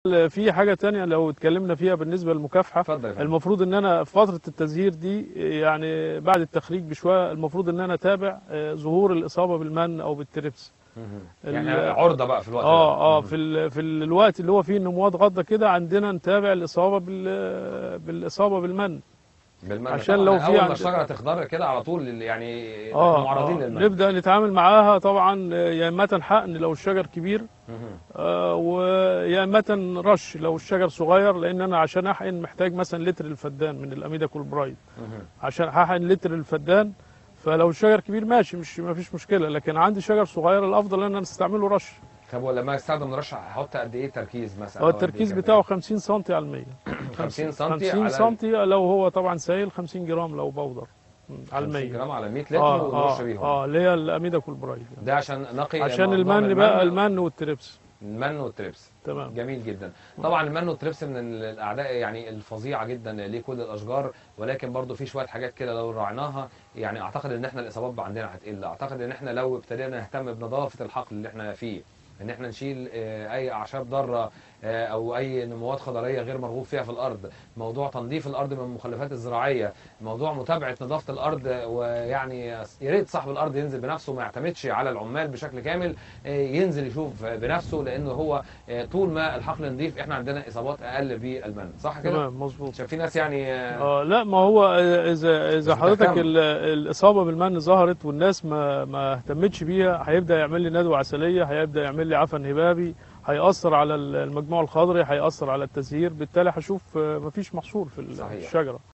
في حاجه تانية لو اتكلمنا فيها بالنسبه للمكافحه اتفضل يا فندم. المفروض ان انا في فتره التزهير دي يعني بعد التخريج بشويه المفروض ان انا اتابع آه، ظهور الاصابه بالمن او بالتربس مهم. يعني ال- عرضه بقى في الوقت ده اه اه مهم. في ال- في الوقت اللي هو فيه نموات غضه كده عندنا نتابع الاصابه بال بالاصابه بالمن بالمنع عشان طبعاً لو في اول ما عند- الشجره تخضر كده على طول يعني اه معرضين آه، للمنع نبدا نتعامل معاها طبعا آه، يا اما حقن لو الشجر كبير مهم. آه، ويا اما رش لو الشجر صغير لان انا عشان احقن محتاج مثلا لتر الفدان من الاميدا كولبرايد مهم. عشان هحقن لتر الفدان فلو الشجر كبير ماشي مش ما فيش مشكله لكن عندي شجر صغير الافضل ان انا استعمله رش طب ولما استخدم رشح هحط قد ايه تركيز مثلا هو أو قد إيه التركيز كمية؟ بتاعه 50 سم على المية 50 سم 50 على سم لو هو طبعا سائل 50 جرام لو بودر مم، على 50 المية جرام على 100 لتر اه ونرش اه بيهم اه اللي هي الاميدا كولبرايد ده عشان نقي عشان موضوع المن بقى المن والتربس المن والتربس تمام جميل جدا طبعا المن والتربس من الاعداء يعني الفظيعه جدا لكل الاشجار ولكن برضو في شويه حاجات كده لو راعيناها يعني اعتقد ان احنا الاصابات عندنا هتقل اعتقد ان احنا لو ابتدينا نهتم بنظافه الحقل اللي احنا فيه ان احنا نشيل آه، اي اعشاب ضاره آه، او اي نموات خضريه غير مرغوب فيها في الارض موضوع تنظيف الارض من المخلفات الزراعيه موضوع متابعه نظافه الارض ويعني يا ريت صاحب الارض ينزل بنفسه ما يعتمدش على العمال بشكل كامل آه، ينزل يشوف بنفسه لانه هو آه، طول ما الحقل نظيف احنا عندنا اصابات اقل بالمن صح كده تمام مظبوط عشان في ناس يعني آه، اه لا ما هو اذا اذا مش حضرتك بتهتم. ال- الاصابه بالمن ظهرت والناس ما ما اهتمتش بيها هيبدا يعمل لي ندوه عسليه هيبدا يعمل لي عفن هبابي هيأثر على المجموع الخضري هيأثر على التزهير بالتالي هشوف آه، مفيش محصول في صحيح. الشجره